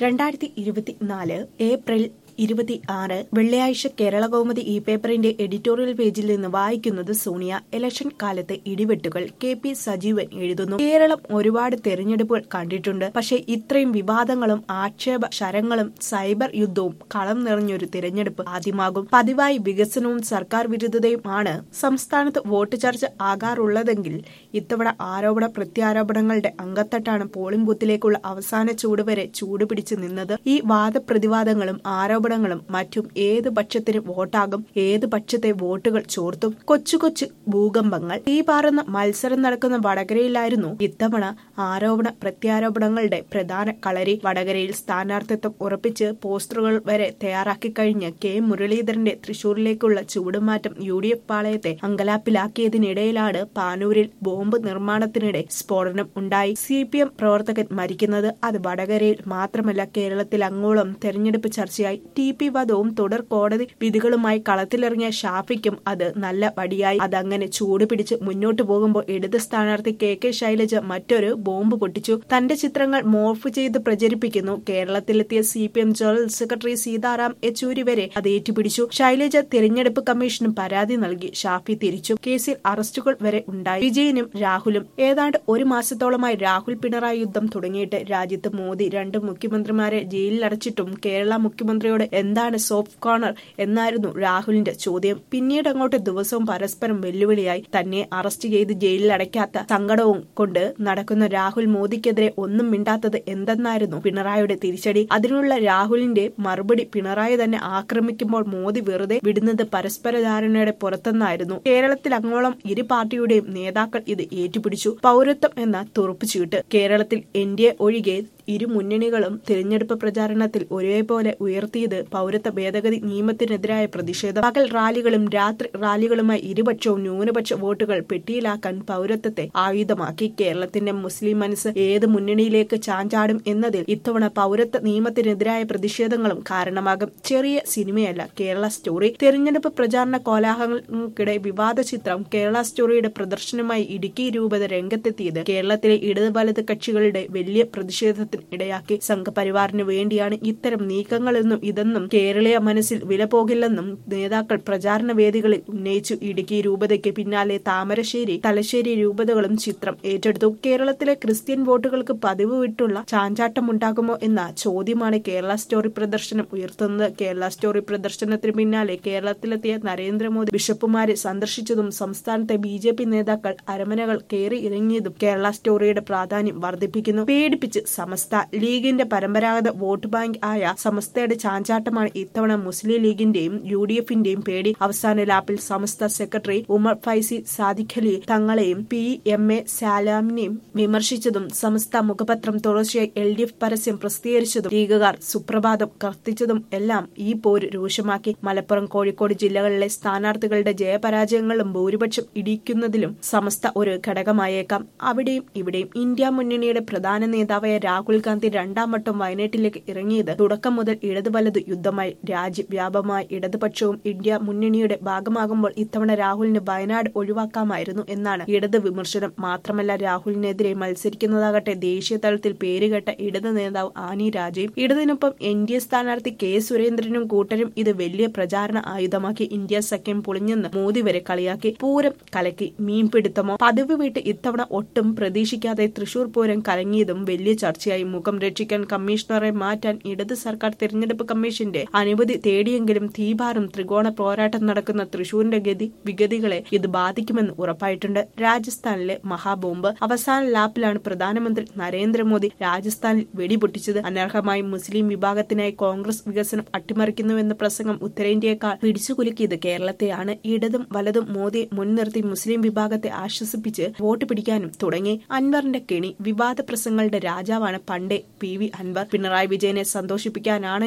രണ്ടായിരത്തി ഇരുപത്തിനാല് ഏപ്രിൽ ഇരുപത്തി ആറ് വെള്ളിയാഴ്ച കേരള കൗമുദി ഇ പേപ്പറിന്റെ എഡിറ്റോറിയൽ പേജിൽ നിന്ന് വായിക്കുന്നത് സോണിയ ഇലക്ഷൻ കാലത്തെ ഇടിവെട്ടുകൾ കെ പി സജീവൻ എഴുതുന്നു കേരളം ഒരുപാട് തെരഞ്ഞെടുപ്പുകൾ കണ്ടിട്ടുണ്ട് പക്ഷേ ഇത്രയും വിവാദങ്ങളും ആക്ഷേപ ശരങ്ങളും സൈബർ യുദ്ധവും കളം നിറഞ്ഞൊരു തിരഞ്ഞെടുപ്പ് ആദ്യമാകും പതിവായി വികസനവും സർക്കാർ വിരുദ്ധതയും ആണ് സംസ്ഥാനത്ത് വോട്ട് ചർച്ച ആകാറുള്ളതെങ്കിൽ ഇത്തവണ ആരോപണ പ്രത്യാരോപണങ്ങളുടെ അങ്കത്തട്ടാണ് പോളിംഗ് ബൂത്തിലേക്കുള്ള അവസാന ചൂട് വരെ ചൂട് പിടിച്ചു നിന്നത് ഈ വാദപ്രതിവാദങ്ങളും ആരോപണങ്ങളും മറ്റും ഏത് പക്ഷത്തിന് വോട്ടാകും ഏത് പക്ഷത്തെ വോട്ടുകൾ ചോർത്തും കൊച്ചു കൊച്ചു ഭൂകമ്പങ്ങൾ ഈ പാറുന്ന മത്സരം നടക്കുന്ന വടകരയിലായിരുന്നു ഇത്തവണ ആരോപണ പ്രത്യാരോപണങ്ങളുടെ പ്രധാന കളരി വടകരയിൽ സ്ഥാനാർത്ഥിത്വം ഉറപ്പിച്ച് പോസ്റ്ററുകൾ വരെ തയ്യാറാക്കി കഴിഞ്ഞ് കെ മുരളീധരന്റെ തൃശൂരിലേക്കുള്ള ചൂടുമാറ്റം യു ഡി എഫ് പാളയത്തെ അങ്കലാപ്പിലാക്കിയതിനിടയിലാണ് പാനൂരിൽ ബോംബ് നിർമ്മാണത്തിനിടെ സ്ഫോടനം ഉണ്ടായി സി പി എം പ്രവർത്തകൻ മരിക്കുന്നത് അത് വടകരയിൽ മാത്രമല്ല കേരളത്തിൽ അങ്ങോളം തെരഞ്ഞെടുപ്പ് ചർച്ചയായി ടി പി വധവും തുടർ കോടതി വിധികളുമായി കളത്തിലിറങ്ങിയ ഷാഫിക്കും അത് നല്ല വടിയായി അതങ്ങനെ ചൂട് പിടിച്ച് മുന്നോട്ടു പോകുമ്പോൾ ഇടത് സ്ഥാനാർത്ഥി കെ കെ ശൈലജ മറ്റൊരു ബോംബ് പൊട്ടിച്ചു തന്റെ ചിത്രങ്ങൾ മോർഫ് ചെയ്ത് പ്രചരിപ്പിക്കുന്നു കേരളത്തിലെത്തിയ C P M general secretary Sitaram Yechury വരെ അത് ഏറ്റുപിടിച്ചു ശൈലജ തിരഞ്ഞെടുപ്പ് കമ്മീഷന് പരാതി നൽകി ഷാഫി തിരിച്ചു കേസിൽ അറസ്റ്റുകൾ വരെ ഉണ്ടായി വിജയനും രാഹുലും ഏതാണ്ട് ഒരു മാസത്തോളമായി രാഹുൽ പിണറായി യുദ്ധം തുടങ്ങിയിട്ട് രാജ്യത്ത് മോദി രണ്ട് മുഖ്യമന്ത്രിമാരെ ജയിലിലടച്ചിട്ടും കേരള മുഖ്യമന്ത്രിയോട് എന്താണ് സോഫ്റ്റ് കോർണർ എന്നായിരുന്നു രാഹുലിന്റെ ചോദ്യം പിന്നീട് അങ്ങോട്ട് ദിവസവും പരസ്പരം വെല്ലുവിളിയായി തന്നെ അറസ്റ്റ് ചെയ്ത് ജയിലിൽ അടയ്ക്കാത്ത സങ്കടവും കൊണ്ട് നടക്കുന്ന രാഹുൽ മോദിക്കെതിരെ ഒന്നും മിണ്ടാത്തത് എന്തെന്നായിരുന്നു പിണറായിയുടെ തിരിച്ചടി അതിനുള്ള രാഹുലിന്റെ മറുപടി പിണറായി തന്നെ ആക്രമിക്കുമ്പോൾ മോദി വെറുതെ വിടുന്നത് പരസ്പര ധാരണയുടെ പുറത്തെന്നായിരുന്നു കേരളത്തിൽ അങ്ങോളം ഇരു പാർട്ടിയുടെയും നേതാക്കൾ ഇത് ഏറ്റുപിടിച്ചു പൗരത്വം എന്ന തുറപ്പുചീട്ട് കേരളത്തിൽ എൻ ഡി എ ഒഴികെ ഇരു മുന്നണികളും തിരഞ്ഞെടുപ്പ് പ്രചാരണത്തിൽ ഒരേപോലെ ഉയർത്തിയത് പൗരത്വ ഭേദഗതി നിയമത്തിനെതിരായ പ്രതിഷേധം പകൽ റാലികളും രാത്രി റാലികളുമായി ഇരുപക്ഷവും ന്യൂനപക്ഷ വോട്ടുകൾ പെട്ടിയിലാക്കാൻ പൗരത്വത്തെ ആയുധമാക്കി കേരളത്തിന്റെ മുസ്ലിം മനസ്സ് ഏത് മുന്നണിയിലേക്ക് ചാഞ്ചാടും എന്നതിൽ ഇത്തവണ പൗരത്വ നിയമത്തിനെതിരായ പ്രതിഷേധങ്ങളും കാരണമാകും ചെറിയ സിനിമയല്ല കേരള സ്റ്റോറി തെരഞ്ഞെടുപ്പ് പ്രചാരണ കോലാഹലങ്ങൾക്കിടെ വിവാദ ചിത്രം കേരള സ്റ്റോറിയുടെ പ്രദർശനമായി ഇടുക്കി രൂപത രംഗത്തെത്തിയത് കേരളത്തിലെ ഇടത് വലത് കക്ഷികളുടെ വലിയ പ്രതിഷേധത്തിന് ഇടയാക്കി സംഘപരിവാറിന് വേണ്ടിയാണ് ഇത്തരം നീക്കങ്ങളെന്നും ഇതെന്നും കേരളീയ മനസ്സിൽ വില പോകില്ലെന്നും നേതാക്കൾ പ്രചാരണ വേദികളിൽ ഉന്നയിച്ചു ഇടുക്കി രൂപതയ്ക്ക് പിന്നാലെ താമരശ്ശേരി തലശ്ശേരി രൂപതകളും ചിത്രം ഏറ്റെടുത്തു കേരളത്തിലെ ക്രിസ്ത്യൻ വോട്ടുകൾക്ക് പതിവ് വിട്ടുള്ള ചാഞ്ചാട്ടമുണ്ടാകുമോ എന്ന ചോദ്യമാണ് കേരള സ്റ്റോറി പ്രദർശനം ഉയർത്തുന്നത് കേരള സ്റ്റോറി പ്രദർശനത്തിന് പിന്നാലെ കേരളത്തിലെത്തിയ നരേന്ദ്രമോദി ബിഷപ്പുമാരെ സന്ദർശിച്ചതും സംസ്ഥാനത്തെ ബി ജെ പി നേതാക്കൾ അരമനകൾ കയറി ഇറങ്ങിയതും കേരള സ്റ്റോറിയുടെ പ്രാധാന്യം വർദ്ധിപ്പിക്കുന്നു പേടിപ്പിച്ച് സമസ്ത ലീഗിന്റെ പരമ്പരാഗത വോട്ട് ബാങ്ക് ആയ സമസ്തയുടെ ചാഞ്ചാട്ടമാണ് ഇത്തവണ മുസ്ലിം ലീഗിന്റെയും യു ഡി എഫിന്റെയും പേടി അവസാന ലാപ്പിൽ സമസ്ത സെക്രട്ടറി ഉമർ ഫൈസി സാദിഖലി തങ്ങളെയും പി എം എ സാലാമിനെയും വിമർശിച്ചതും സമസ്ത മുഖപത്രം തുടർച്ചയായി എൽ ഡി എഫ് പരസ്യം പ്രസിദ്ധീകരിച്ചതും ലീഗുകാർ സുപ്രഭാതം കത്തിച്ചതും എല്ലാം ഈ പോര് രൂക്ഷമാക്കി മലപ്പുറം കോഴിക്കോട് ജില്ലകളിലെ സ്ഥാനാർത്ഥികളുടെ ജയപരാജയങ്ങളും ഭൂരിപക്ഷം ഇടിക്കുന്നതിലും സമസ്ത ഒരു ഘടകമായേക്കാം അവിടെയും ഇവിടെയും ഇന്ത്യ മുന്നണിയുടെ പ്രധാന നേതാവായ രാഹുൽ ഗാന്ധി രണ്ടാം വട്ടം വയനാട്ടിലേക്ക് ഇറങ്ങിയത് തുടക്കം മുതൽ ഇടത് വലത് യുദ്ധമായി രാജ്യവ്യാപകമായി ഇടതുപക്ഷവും ഇന്ത്യ മുന്നണിയുടെ ഭാഗമാകുമ്പോൾ ഇത്തവണ രാഹുലിന് വയനാട് ഒഴിവാക്കാമായിരുന്നു എന്നാണ് ഇടത് വിമർശനം മാത്രമല്ല രാഹുലിനെതിരെ മത്സരിക്കുന്നതാകട്ടെ ദേശീയ തലത്തിൽ പേരുകേട്ട ഇടത് നേതാവ് ആനി രാജയും ഇടതിനൊപ്പം എൻ ഡി എ സ്ഥാനാർത്ഥി കെ സുരേന്ദ്രനും കൂട്ടരും ഇത് വലിയ പ്രചാരണ ആയുധമാക്കി ഇന്ത്യ സഖ്യം പൊളിഞ്ഞെന്ന് മോദി വരെ കളിയാക്കി പൂരം കലക്കി മീൻപിടുത്തമോ പതിവ് വിട്ട് ഇത്തവണ ഒട്ടും പ്രതീക്ഷിക്കാതെ തൃശൂർ പൂരം കലങ്ങിയതും വലിയ ചർച്ചയായി മുഖം രക്ഷിക്കാൻ കമ്മീഷണറെ മാറ്റാൻ ഇടത് സർക്കാർ തിരഞ്ഞെടുപ്പ് കമ്മീഷന്റെ അനുമതി തേടിയെങ്കിലും തീഭാരം ത്രികോണ പോരാട്ടം നടക്കുന്ന തൃശൂരിന്റെ ഗതി വിഗതികളെ ഇത് ബാധിക്കുമെന്ന് ഉറപ്പായിട്ടുണ്ട് രാജസ്ഥാനിലെ മഹാബോംബ് അവസാന ലാപ്പിലാണ് പ്രധാനമന്ത്രി നരേന്ദ്രമോദി രാജസ്ഥാനിൽ വെടിപൊട്ടിച്ചത് അനർഹമായി മുസ്ലിം വിഭാഗത്തിനായി കോൺഗ്രസ് വികസനം അട്ടിമറിക്കുന്നുവെന്ന പ്രസംഗം ഉത്തരേന്ത്യയേക്കാൾ പിടിച്ചുകുലുക്കിയത് കേരളത്തെയാണ് ഇടതും വലതും മോദിയെ മുൻനിർത്തി മുസ്ലിം വിഭാഗത്തെ ആശ്വസിപ്പിച്ച് വോട്ട് പിടിക്കാനും തുടങ്ങി അൻവറിന്റെ കെണി വിവാദ പ്രസംഗങ്ങളുടെ രാജാവാണ് പണ്ടേ പി വി അൻവർ പിണറായി വിജയനെ സന്തോഷിപ്പിക്കാനാണെങ്കിലും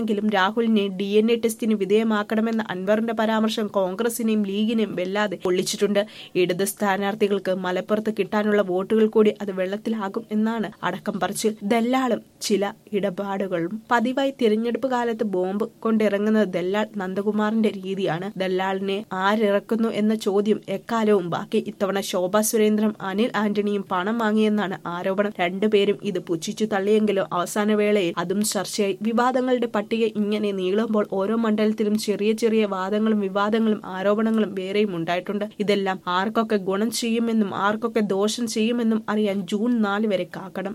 രാഹുലിനെ ഡി എൻ എ ടെസ്റ്റിന് വിധേയമാക്കണമെന്ന അൻവറിന്റെ പരാമർശം കോൺഗ്രസിനെയും ലീഗിനെയും വെല്ലാതെ പൊള്ളിച്ചിട്ടുണ്ട് ഇടത് സ്ഥാനാർത്ഥികൾക്ക് മലപ്പുറത്ത് കിട്ടാനുള്ള വോട്ടുകൾ കൂടി അത് വെള്ളത്തിലാകും എന്നാണ് അടക്കം പറച്ചിൽ ദല്ലാളും ചില ഇടപാടുകളും പതിവായി തിരഞ്ഞെടുപ്പ് കാലത്ത് ബോംബ് കൊണ്ടിറങ്ങുന്നത് ദല്ലാൾ നന്ദകുമാറിന്റെ രീതിയാണ് ദല്ലാളിനെ ആരിറക്കുന്നു എന്ന ചോദ്യം എക്കാലവും ബാക്കി ഇത്തവണ ശോഭാ സുരേന്ദ്രൻ അനിൽ ആന്റണിയും പണം വാങ്ങിയെന്നാണ് ആരോപണം രണ്ടുപേരും ഇത് പുച്ഛിച്ചു തള്ളിയെങ്കിലും അവസാന വേളയിൽ അതും ചർച്ചയായി വിവാദങ്ങളുടെ പട്ടിക ഇങ്ങനെ നീളുമ്പോൾ ഓരോ മണ്ഡലത്തിലും ചെറിയ ചെറിയ വാദങ്ങളും വിവാദങ്ങളും ആരോപണങ്ങളും വേറെയും ഉണ്ടായിട്ടുണ്ട് ഇതെല്ലാം ആർക്കൊക്കെ ഗുണം ചെയ്യുമെന്നും ആർക്കൊക്കെ ദോഷം ചെയ്യുമെന്നും അറിയാൻ ജൂൺ നാല് വരെ കാക്കണം